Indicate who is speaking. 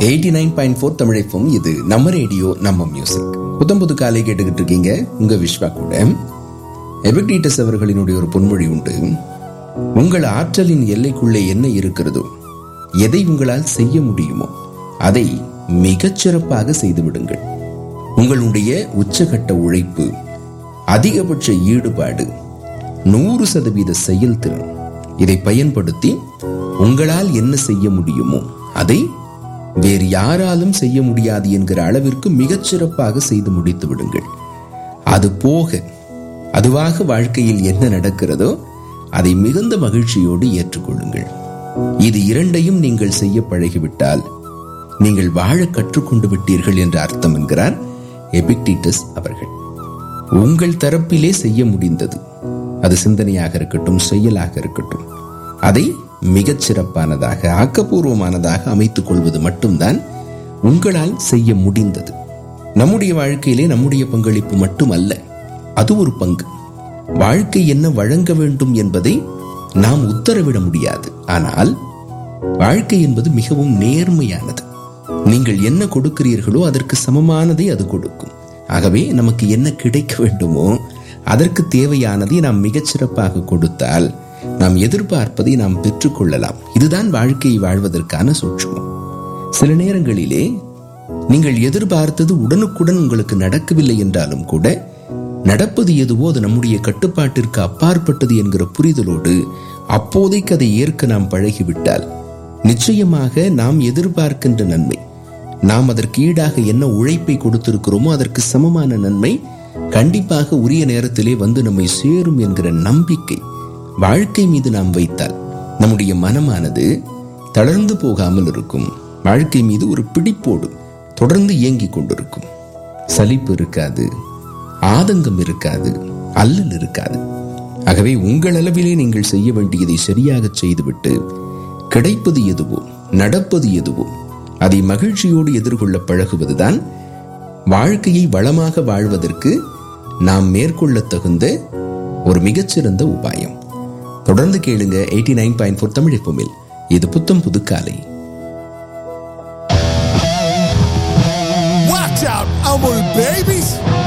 Speaker 1: Eighty nine point four தமிழைப்பும் இது நம்ம ரேடியோ நம்ம மியூசிக் புத்தம் புது காலை கேட்டுக்கிட்டு இருக்கீங்க உங்க விஸ்வா கூட எபிக்டீட்டஸ் அவர்களினுடைய ஒரு பொன்மொழி உண்டு உங்கள் ஆற்றலின் எல்லைக்குள்ளே என்ன இருக்கிறதோ எதை உங்களால் செய்ய முடியுமோ அதை மிகச் சிறப்பாக செய்து விடுங்கள் உங்களுடைய உச்சகட்ட உழைப்பு அதிகபட்ச ஈடுபாடு நூறு சதவீத செயல்திறன் இதை பயன்படுத்தி உங்களால் என்ன செய்ய முடியுமோ அதை வேறு யாராலும் செய்ய முடியாது என்கிற அளவிற்கு மிகச் சிறப்பாக செய்து முடித்து விடுங்கள் அது போக அதுவாக வாழ்க்கையில் என்ன நடக்கிறதோ அதை மிகுந்த மகிழ்ச்சியோடு ஏற்றுக்கொள்ளுங்கள் இது இரண்டையும் நீங்கள் செய்ய பழகிவிட்டால் நீங்கள் வாழ கற்றுக்கொண்டு விட்டீர்கள் என்று அர்த்தம் என்கிறார் எபிக்டிட்டஸ் அவர்கள் உங்கள் தரப்பிலே செய்ய முடிந்தது அது சிந்தனையாக இருக்கட்டும் செயலாக இருக்கட்டும் அதை மிகச் சிறப்பானதாக ஆக்கப்பூர்வமானதாக அமைத்துக் கொள்வது மட்டும்தான் உங்களால் செய்ய முடிந்தது நம்முடைய வாழ்க்கையிலே நம்முடைய பங்களிப்பு மட்டுமல்ல அது ஒரு பங்கு வாழ்க்கை என்ன வழங்க வேண்டும் என்பதை நாம் உத்தரவிட முடியாது ஆனால் வாழ்க்கை என்பது மிகவும் நேர்மையானது நீங்கள் என்ன கொடுக்கிறீர்களோ அதற்கு சமமானதை அது கொடுக்கும் ஆகவே நமக்கு என்ன கிடைக்க வேண்டுமோ அதற்கு தேவையானதை நாம் மிகச் சிறப்பாக கொடுத்தால் நாம் எதிர்பார்ப்பதை நாம் பெற்றுக்கொள்ளலாம் இதுதான் வாழ்க்கையை வாழ்வதற்கான சூட்சமம் சில நேரங்களிலே நீங்கள் எதிர்பார்த்தது உடனுக்குடன் உங்களுக்கு நடக்கவில்லை என்றாலும் கூட நடப்பது எதுவோ அது நம்முடைய கட்டுப்பாட்டிற்கு அப்பாற்பட்டது என்கிற புரிதலோடு அப்போதைக்கு அதை ஏற்க நாம் பழகிவிட்டால் நிச்சயமாக நாம் எதிர்பார்க்கின்ற நன்மை நாம் அதற்கு ஈடாக என்ன உழைப்பை கொடுத்திருக்கிறோமோ அதற்கு சமமான நன்மை கண்டிப்பாக உரிய நேரத்திலே வந்து நம்மை சேரும் என்கிற நம்பிக்கை வாழ்க்கை மீது நாம் வைத்தால் நம்முடைய மனமானது தளர்ந்து போகாமல் இருக்கும் வாழ்க்கை மீது ஒரு பிடிப்போடு தொடர்ந்து இயங்கிக் கொண்டிருக்கும் சலிப்பு இருக்காது ஆதங்கம் இருக்காது அல்லல் இருக்காது ஆகவே உங்கள் அளவிலே நீங்கள் செய்ய வேண்டியதை சரியாக செய்துவிட்டு கிடைப்பது எதுவோ நடப்பது எதுவோ அதை மகிழ்ச்சியோடு எதிர்கொள்ள பழகுவதுதான் வாழ்க்கையை வளமாக வாழ்வதற்கு நாம் மேற்கொள்ள தகுந்த ஒரு மிகச்சிறந்த உபாயம் தொடர்ந்து கேளுங்க eighty nine point four Tamil எப்போமில் இது புத்தம் புதுக்காலை
Speaker 2: Watch out, Amul babies!